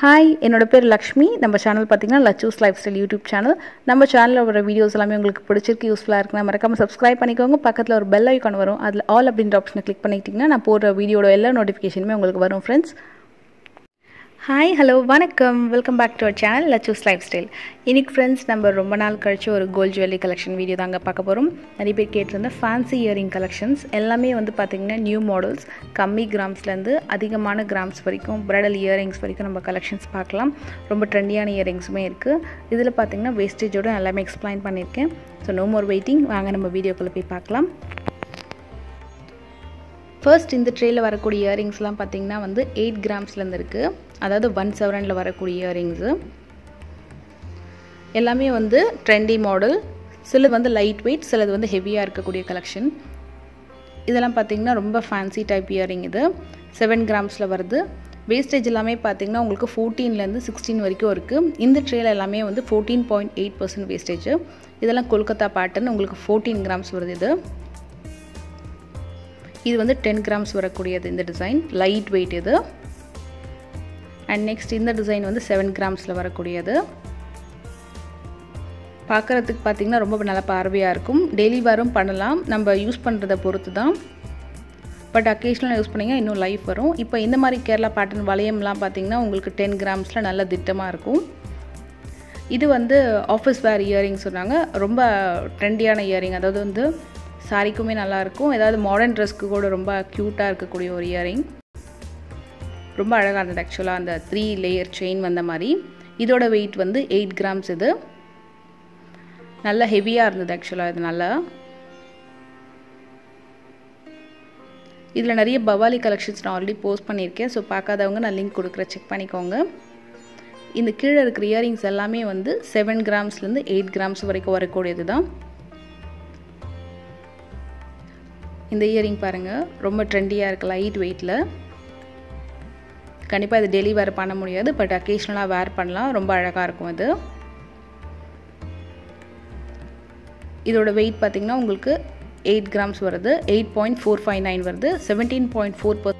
hi என்னோட பேர் லக்ஷ்மி நம்ம சேனல் பார்த்தீங்கன்னா Lachu's lifestyle YouTube channel நம்ம சேனலில் வர வீடியோஸ் எல்லாமே உங்களுக்கு பிடிச்சிருக்கு யூஸ்ஃபுல்லாக இருக்குன்னா மறக்காமல் சப்ஸ்கிரைப் பண்ணிக்கோங்க பக்கத்தில் ஒரு பெல் ஐக்கான் வரும் அதில் ஆல் அப்படின்ற ஆப்ஷனை கிளிக் பண்ணிக்கிட்டிங்கன்னா நான் போடுற வீடியோட எல்லா நோட்டிஃபிகேஷனுமே உங்களுக்கு வரும் ஃப்ரெண்ட்ஸ் ஹாய் ஹலோ வணக்கம் welcome back to our channel Lachu's lifestyle இன்னைக்கு ஃப்ரெண்ட்ஸ் நம்ம ரொம்ப நாள் கழிச்சு ஒரு கோல்ட் ஜுவல்லரி கலெக்ஷன் வீடியோ தாங்க பார்க்க போகிறோம் நிறைய பேர் கேட்டிருந்த ஃபேன்சி இயரிங் கலெக்ஷன்ஸ் எல்லாமே வந்து பார்த்திங்கன்னா நியூ மாடல்ஸ் கம்மி கிராம்ஸ்லேருந்து அதிகமான கிராம்ஸ் வரைக்கும் பிரைடல் இயரிங்ஸ் வரைக்கும் நம்ம கலெக்ஷன்ஸ் பார்க்கலாம் ரொம்ப ட்ரெண்டியான இயரிங்ஸுமே இருக்குது இதில் பார்த்திங்கன்னா வேஸ்டேஜோடு எல்லாமே எக்ஸ்பிளைன் பண்ணியிருக்கேன் ஸோ நோ மோர் வெயிட்டிங் வாங்க நம்ம வீடியோக்குள்ளே போய் பார்க்கலாம் ஃபர்ஸ்ட் இந்த ட்ரேயில் வரக்கூடிய இயரிங்ஸ்லாம் பார்த்திங்கன்னா வந்து எயிட் கிராம்ஸ்லேருந்து இருக்குது அதாவது ஒன் செவரனில் வரக்கூடிய இயரிங்ஸு எல்லாமே வந்து ட்ரெண்டி மாடல் சிலது வந்து லைட் வெயிட் சிலது வந்து ஹெவியாக இருக்கக்கூடிய கலெக்ஷன் இதெல்லாம் பார்த்திங்கன்னா ரொம்ப ஃபேன்சி டைப் இயரிங் இது செவன் கிராம்ஸில் வருது வேஸ்டேஜ் எல்லாமே பார்த்திங்கன்னா உங்களுக்கு ஃபோர்டீன்லேருந்து சிக்ஸ்டீன் வரைக்கும் இருக்குது இந்த ட்ரேயில் எல்லாமே வந்து fourteen point eight percent wastage இதெல்லாம் கொல்கத்தா பேட்டர்ன் உங்களுக்கு ஃபோர்டீன் கிராம்ஸ் வருது இது இது வந்து டென் கிராம்ஸ் வரக்கூடியது இந்த டிசைன் லைட் வெயிட் இது அண்ட் நெக்ஸ்ட் இந்த டிசைன் வந்து செவன் கிராம்ஸில் வரக்கூடியது பார்க்குறதுக்கு பார்த்திங்கன்னா ரொம்ப நல்லா பார்வையாக இருக்கும் டெய்லி வாரும் பண்ணலாம் நம்ம யூஸ் பண்ணுறதை பொறுத்து தான் பட் அக்கேஷ்னலாக யூஸ் பண்ணிங்கன்னா இன்னும் லைஃப் வரும் இப்போ இந்த மாதிரி கேரளா பேட்டர்ன் வளையம்லாம் பார்த்திங்கன்னா உங்களுக்கு டென் கிராம்ஸில் நல்ல திட்டமாக இருக்கும் இது வந்து ஆஃபீஸ் வேர் இயரிங் சொன்னாங்க ரொம்ப ட்ரெண்டியான இயரிங் அதாவது வந்து சாரிக்குமே நல்லாயிருக்கும் ஏதாவது மாடர்ன் ட்ரெஸ்க்கு கூட ரொம்ப க்யூட்டாக இருக்கக்கூடிய ஒரு இயரிங் ரொம்ப அழகாக இருந்தது ஆக்சுவலாக அந்த த்ரீ லேயர் செயின் வந்த மாதிரி இதோட வெயிட் வந்து எயிட் கிராம்ஸ் இது நல்லா ஹெவியாக இருந்தது ஆக்சுவலாக இது நல்லா இதில் நிறைய பவாலி கலெக்ஷன்ஸ் நான் ஆல்ரெடி போஸ்ட் பண்ணியிருக்கேன் ஸோ பார்க்காதவங்க நான் லிங்க் கொடுக்குறேன் செக் பண்ணிக்கோங்க இந்த கீழே இருக்கிற இயரிங்ஸ் எல்லாமே வந்து செவன் கிராம்ஸ்லேருந்து எயிட் கிராம்ஸ் வரைக்கும் வரக்கூடியது தான் இந்த இயரிங் பாருங்கள் ரொம்ப ட்ரெண்டியாக இருக்குது லைட் வெயிட்டில் கண்டிப்பாக இது டெய்லி வேர் பண்ண முடியாது பட் அக்கேஷ்னலாக வேர் பண்ணலாம் ரொம்ப அழகாக இருக்கும் இது இதோட வெயிட் பார்த்திங்கன்னா உங்களுக்கு எயிட் கிராம்ஸ் வருது eight point four five nine வருது செவன்டீன் பாயிண்ட் ஃபோர் பர்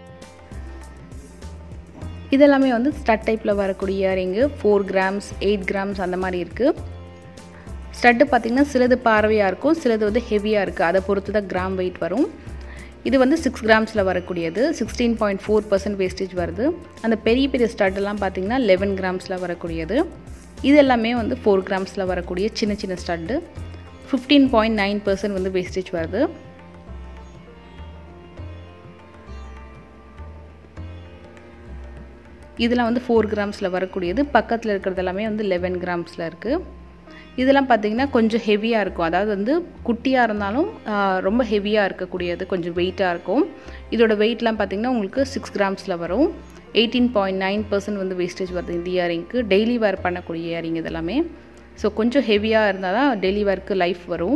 இதெல்லாமே வந்து ஸ்டட் டைப்பில் வரக்கூடிய earring four grams eight grams அந்த மாதிரி இருக்குது ஸ்டட்டு பார்த்திங்கன்னா சிலது பார்வையாக இருக்கும் சிலது வந்து ஹெவியாக இருக்குது அதை பொறுத்து தான் கிராம் வெயிட் வரும் இது வந்து சிக்ஸ் கிராம்ஸில் வரக்கூடியது sixteen point four percent wastage வருது அந்த பெரிய பெரிய ஸ்டட்டெல்லாம் பார்த்திங்கன்னா லெவன் கிராம்ஸில் வரக்கூடியது இது எல்லாமே வந்து ஃபோர் கிராம்ஸில் வரக்கூடிய சின்ன சின்ன stud fifteen point nine percent வந்து வேஸ்டேஜ் வருது இதெல்லாம் வந்து ஃபோர் கிராம்ஸில் வரக்கூடியது பக்கத்தில் இருக்கிறது எல்லாமே வந்து லெவன் கிராம்ஸில் இருக்குது இதெல்லாம் பார்த்திங்கன்னா கொஞ்சம் ஹெவியாக இருக்கும் அதாவது வந்து குட்டியாக இருந்தாலும் ரொம்ப ஹெவியாக இருக்கக்கூடியது கொஞ்சம் வெயிட்டாக இருக்கும் இதோட வெயிட்லாம் பார்த்திங்கன்னா உங்களுக்கு சிக்ஸ் கிராம்ஸில் வரும் எயிட்டீன் பாயிண்ட் நைன் பர்சன்ட் வந்து வேஸ்டேஜ் வருது இந்த இயரிங்க்கு டெய்லி வேர் பண்ணக்கூடிய இயரிங் இதெல்லாமே ஸோ கொஞ்சம் ஹெவியாக இருந்தால் தான் டெய்லி வேர்க்கு லைஃப் வரும்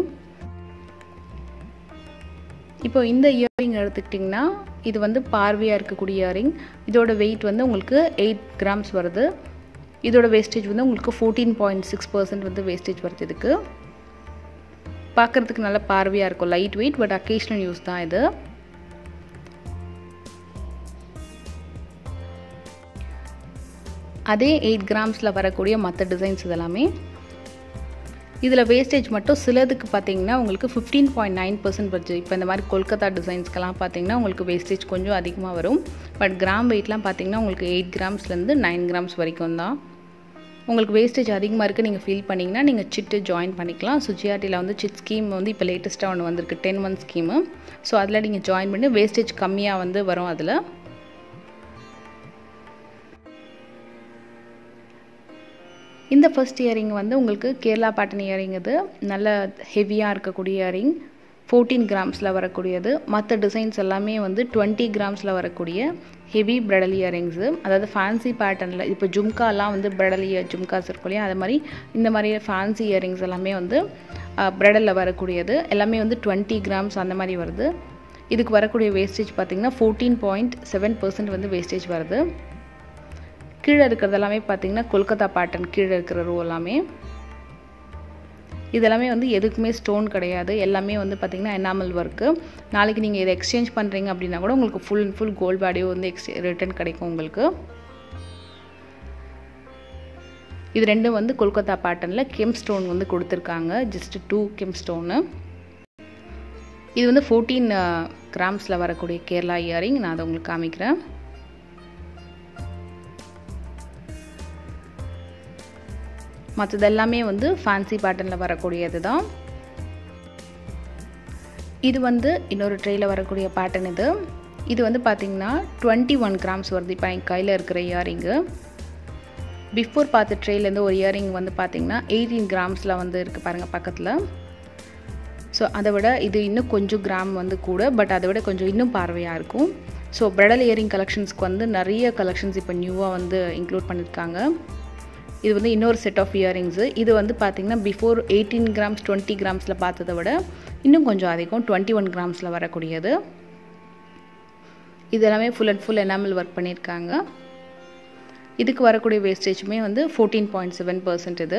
இப்போ இந்த இயரிங் எடுத்துக்கிட்டிங்கன்னா இது வந்து பார்வையாக இருக்கக்கூடிய இயரிங் இதோட வெயிட் வந்து உங்களுக்கு எயிட் கிராம்ஸ் வருது இதோட வேஸ்டேஜ் வந்து உங்களுக்கு ஃபோர்டீன் பாயிண்ட் சிக்ஸ் பர்சன்ட் வந்து வேஸ்டேஜ் வருது இதுக்கு பார்க்குறதுக்கு நல்ல பார்வையாக இருக்கும் light weight but occasional use தான் இது அதே எயிட் கிராம்ஸில் வரக்கூடிய மற்ற டிசைன்ஸ் இதெல்லாமே இதில் வேஸ்டேஜ் மட்டும் சிலதுக்கு பார்த்தீங்கன்னா உங்களுக்கு ஃபிஃப்டீன் பாயிண்ட் நைன் பர்சன்ட் வருது இப்போ இந்த மாதிரி கொல்கத்தா டிசைன்ஸ்க்கெல்லாம் பார்த்தீங்கன்னா உங்களுக்கு வேஸ்டேஜ் கொஞ்சம் அதிகமாக வரும் பட் கிராம் வெயிட்லாம் பார்த்தீங்கன்னா உங்களுக்கு எயிட் கிராம்ஸ்லேருந்து நைன் கிராம்ஸ் வரைக்கும் தான் உங்களுக்கு வேஸ்டேஜ் அதிகமாக இருக்குது நீங்கள் ஃபீல் பண்ணிங்கன்னா நீங்கள் சிட்டு ஜாயின் பண்ணிக்கலாம் ஸோ ஜிஆர்டியில் வந்து சிட் ஸ்கீம் வந்து இப்போ லேட்டஸ்ட்டாக ஒன்று வந்திருக்கு டென் மந்த் ஸ்கீமு ஸோ அதில் நீங்கள் ஜாயின் பண்ணி வேஸ்டேஜ் கம்மியாக வந்து வரும் அதில் இந்த ஃபர்ஸ்ட் இயரிங் வந்து உங்களுக்கு கேரளா பேட்டன் இயரிங் இது நல்ல ஹெவியாக இருக்கக்கூடிய இயரிங் ஃபோர்டீன் கிராம்ஸில் வரக்கூடியது மற்ற டிசைன்ஸ் எல்லாமே வந்து டுவெண்ட்டி கிராம்ஸில் வரக்கூடிய ஹெவி பிரைடல் இயரிங்ஸு அதாவது ஃபேன்சி பேட்டர்னில் இப்போ ஜும்காலாம் வந்து பிரைடல் இயர் ஜும்காஸ் இருக்கும் இல்லையா அது மாதிரி இந்த மாதிரி ஃபேன்சி இயரிங்ஸ் எல்லாமே வந்து பிரைடலில் வரக்கூடியது எல்லாமே வந்து டுவெண்ட்டி கிராம்ஸ் அந்த மாதிரி வருது இதுக்கு வரக்கூடிய வேஸ்டேஜ் பார்த்திங்கன்னா ஃபோர்டீன் பாயிண்ட் செவன் பர்சன்ட் வந்து வேஸ்டேஜ் வருது கீழே இருக்கிறது எல்லாமே பார்த்திங்கன்னா கொல்கத்தா பேட்டர்ன் கீழே இருக்கிற ரோ எல்லாமே இதெல்லாமே வந்து எதுக்குமே ஸ்டோன் கிடையாது எல்லாமே வந்து பார்த்திங்கன்னா எனாமல் ஒர்க்கு நாளைக்கு நீங்கள் இதை எக்ஸ்சேஞ்ச் பண்ணுறீங்க அப்படின்னா கூட உங்களுக்கு ஃபுல் அண்ட் ஃபுல் கோல்ட் பாடியோ வந்து எக்ஸ் ரிட்டர்ன் கிடைக்கும் உங்களுக்கு இது ரெண்டும் வந்து கொல்கத்தா பேட்டர்னில் கெம் ஸ்டோன் வந்து கொடுத்துருக்காங்க ஜஸ்ட் டூ கெம் ஸ்டோனு இது வந்து ஃபோர்டீன் கிராம்ஸில் வரக்கூடிய கேரளா இயரிங் நான் அதை உங்களுக்கு காமிக்கிறேன் மற்றது எல்லாமே வந்து ஃபேன்சி பேட்டர்னில் வரக்கூடியது தான் இது வந்து இன்னொரு ட்ரேயில் வரக்கூடிய பேட்டர்ன் இது இது வந்து பார்த்திங்கன்னா டுவெண்ட்டி ஒன் கிராம்ஸ் வருது இப்போ என் கையில் இருக்கிற இயரிங்கு பிஃபோர் பார்த்த ட்ரேலேருந்து ஒரு இயரிங் வந்து பார்த்திங்கன்னா எயிட்டீன் கிராம்ஸில் வந்து இருக்குது பாருங்கள் பக்கத்தில் ஸோ அதை விட இது இன்னும் கொஞ்சம் கிராம் வந்து கூட பட் அதை விட கொஞ்சம் இன்னும் பார்வையாக இருக்கும் ஸோ ப்ரெடல் இயரிங் கலெக்ஷன்ஸ்க்கு வந்து நிறைய கலெக்ஷன்ஸ் இப்போ நியூவாக வந்து இன்க்ளூட் பண்ணியிருக்காங்க இது வந்து இன்னொரு செட் ஆஃப் இயரிங்ஸு இது வந்து பார்த்திங்கன்னா பிஃபோர் எயிட்டீன் கிராம்ஸ் டுவெண்ட்டி கிராம்ஸில் பார்த்ததை விட இன்னும் கொஞ்சம் அதிகம் டுவெண்ட்டி ஒன் கிராம்ஸில் வரக்கூடியது இது எல்லாமே full and full enamel work பண்ணியிருக்காங்க இதுக்கு வரக்கூடிய வேஸ்டேஜுமே வந்து ஃபோர்டீன் பாயிண்ட் செவன் பர்சன்ட் இது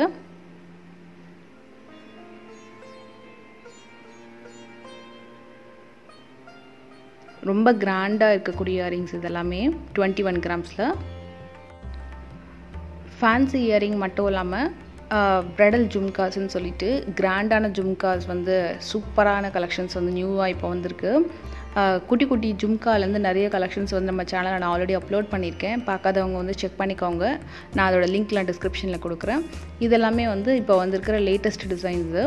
ரொம்ப கிராண்டாக இருக்கக்கூடிய இயரிங்ஸ் இதெல்லாமே டுவெண்ட்டி ஒன் கிராம்ஸில் ஃபேன்சி இயரிங் மட்டும் இல்லாமல் ப்ரெடல் ஜும்காஸ்ன்னு சொல்லிட்டு கிராண்டான ஜும்காஸ் வந்து சூப்பரான கலெக்ஷன்ஸ் வந்து நியூவாக இப்போ வந்திருக்கு குட்டி குட்டி ஜும்காலேருந்து நிறைய கலெக்ஷன்ஸ் வந்து நம்ம சேனலில் நான் ஆல்ரெடி அப்லோட் பண்ணியிருக்கேன் பார்க்காதவங்க வந்து செக் பண்ணிக்கோங்க நான் அதோட லிங்க்லாம் டிஸ்கிரிப்ஷனில் கொடுக்குறேன் இதெல்லாமே வந்து இப்போ வந்திருக்கிற லேட்டஸ்ட் டிசைன்ஸு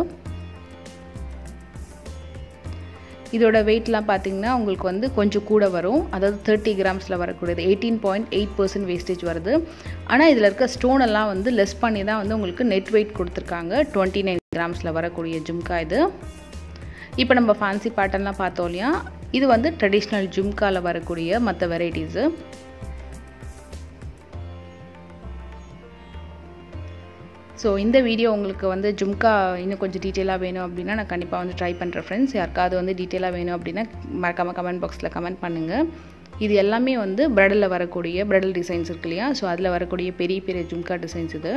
இதோட வெயிட்லாம் பார்த்தீங்கன்னா உங்களுக்கு வந்து கொஞ்சம் கூட வரும் அதாவது தேர்ட்டி கிராம்ஸில் வரக்கூடியது eighteen point eight percent wastage வருது ஆனால் இதில் இருக்க ஸ்டோன் எல்லாம் வந்து லெஸ் பண்ணி தான் வந்து உங்களுக்கு நெட் வெயிட் கொடுத்துருக்காங்க டுவெண்ட்டி நைன் கிராம்ஸில் வரக்கூடிய ஜும்கா இது இப்போ நம்ம ஃபேன்சி பேட்டர்ன்லாம் பார்த்தோம் இல்லையா இது வந்து ட்ரெடிஷ்னல் ஜும்காவில் வரக்கூடிய மற்ற வெரைட்டிஸு ஸோ இந்த வீடியோ உங்களுக்கு வந்து ஜும்கா இன்னும் கொஞ்சம் டீட்டெயிலாக வேணும் அப்படின்னா நான் கண்டிப்பாக வந்து ட்ரை பண்ணுறேன் ஃப்ரெண்ட்ஸ் யாருக்காவது வந்து டீட்டெயிலாக வேணும் அப்படின்னா மறக்காமல் கமெண்ட் பாக்ஸில் கமெண்ட் பண்ணுங்கள் இது எல்லாமே வந்து ப்ரெடலில் வரக்கூடிய ப்ரெடல் டிசைன்ஸ் இருக்கு இல்லையா ஸோ அதில் வரக்கூடிய பெரிய பெரிய ஜும்கா டிசைன்ஸ் இது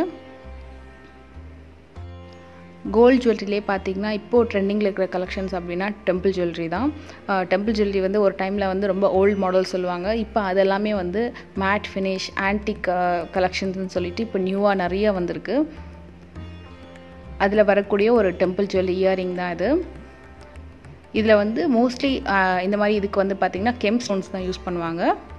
கோல்டு ஜுவல்லரிலே பார்த்தீங்கன்னா இப்போது ட்ரெண்டிங்கில் இருக்கிற கலெக்ஷன்ஸ் அப்படின்னா டெம்பிள் ஜுவல்லரி தான் டெம்பிள் ஜுவல்லரி வந்து ஒரு டைமில் வந்து ரொம்ப ஓல்டு மாடல் சொல்லுவாங்க இப்போ அதெல்லாமே வந்து மேட் ஃபினிஷ் ஆன்டிக் கலெக்ஷன்ஸ்னு சொல்லிட்டு இப்போ நியூவாக நிறைய வந்திருக்கு அதில் வரக்கூடிய ஒரு டெம்பிள் ஜுவல்லரி இயரிங் தான் இது இதில் வந்து மோஸ்ட்லி இந்த மாதிரி இதுக்கு வந்து பார்த்திங்கன்னா கெம் ஸ்டோன்ஸ் தான் யூஸ் பண்ணுவாங்க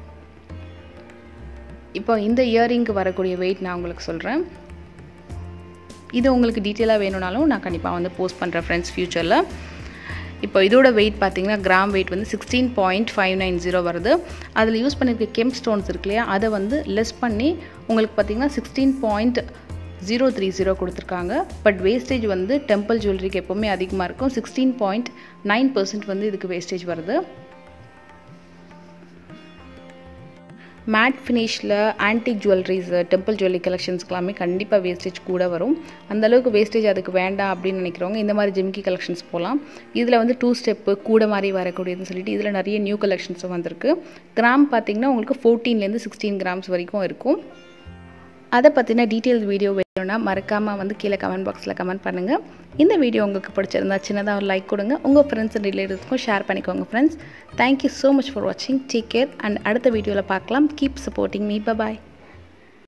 இப்போ இந்த இயரிங்க்கு வரக்கூடிய வெயிட் நான் உங்களுக்கு சொல்கிறேன் இது உங்களுக்கு டீட்டெயிலாக வேணும்னாலும் நான் கண்டிப்பாக வந்து போஸ்ட் பண்ணுறேன் ஃப்ரெண்ட்ஸ் ஃப்யூச்சரில் இப்போ இதோட வெயிட் பார்த்தீங்கன்னா கிராம் வெயிட் வந்து sixteen point five nine zero வருது அதில் யூஸ் பண்ணியிருக்க கெம் ஸ்டோன்ஸ் இருக்கு இல்லையா அதை வந்து லெஸ் பண்ணி உங்களுக்கு பார்த்தீங்கன்னா sixteen point zero three zero கொடுத்துருக்காங்க பட் வேஸ்டேஜ் வந்து டெம்பிள் ஜுவல்லரிக்கு எப்போவுமே அதிகமாக இருக்கும் சிக்ஸ்டீன் பாயிண்ட் நைன் பர்சன்ட் வந்து இதுக்கு வேஸ்டேஜ் வருது மேட் ஃபினிஷில் ஆன்டிக் ஜுவல்லரிஸ் டெம்பிள் ஜுவல்லரி கலெக்ஷன்ஸ்க்கெல்லாமே கண்டிப்பாக வேஸ்டேஜ் கூட வரும் அந்தளவுக்கு வேஸ்டேஜ் அதுக்கு வேண்டாம் அப்படின்னு நினைக்கிறவங்க இந்த மாதிரி ஜிம்கி கலெக்ஷன்ஸ் போகலாம் இதில் வந்து டூ ஸ்டெப்பு கூட மாதிரி வரக்கூடியதுன்னு சொல்லிட்டு இதில் நிறைய நியூ கலெக்ஷன்ஸும் வந்திருக்கு கிராம் பார்த்திங்கன்னா உங்களுக்கு ஃபோர்டீன்லேருந்து சிக்ஸ்டீன் கிராம்ஸ் வரைக்கும் இருக்கும் அதை பற்றின டீட்டெயில்ஸ் வீடியோ வேணும்னா மறக்காமல் வந்து கீழே கமெண்ட் பாக்ஸில் கமெண்ட் பண்ணுங்கள் இந்த வீடியோ உங்களுக்கு பிடிச்சிருந்தா சின்னதாக ஒரு லைக் கொடுங்க உங்கள் ஃப்ரெண்ட்ஸ் அண்ட் ரிலேட்டிவ்ஸ்க்கும் ஷேர் பண்ணிக்கோங்க friends thank you so much for வாட்சிங் டேக் கேர் அண்ட் அடுத்த வீடியோவில் பார்க்கலாம் கீப் சப்போர்ட்டிங் மீ பாய்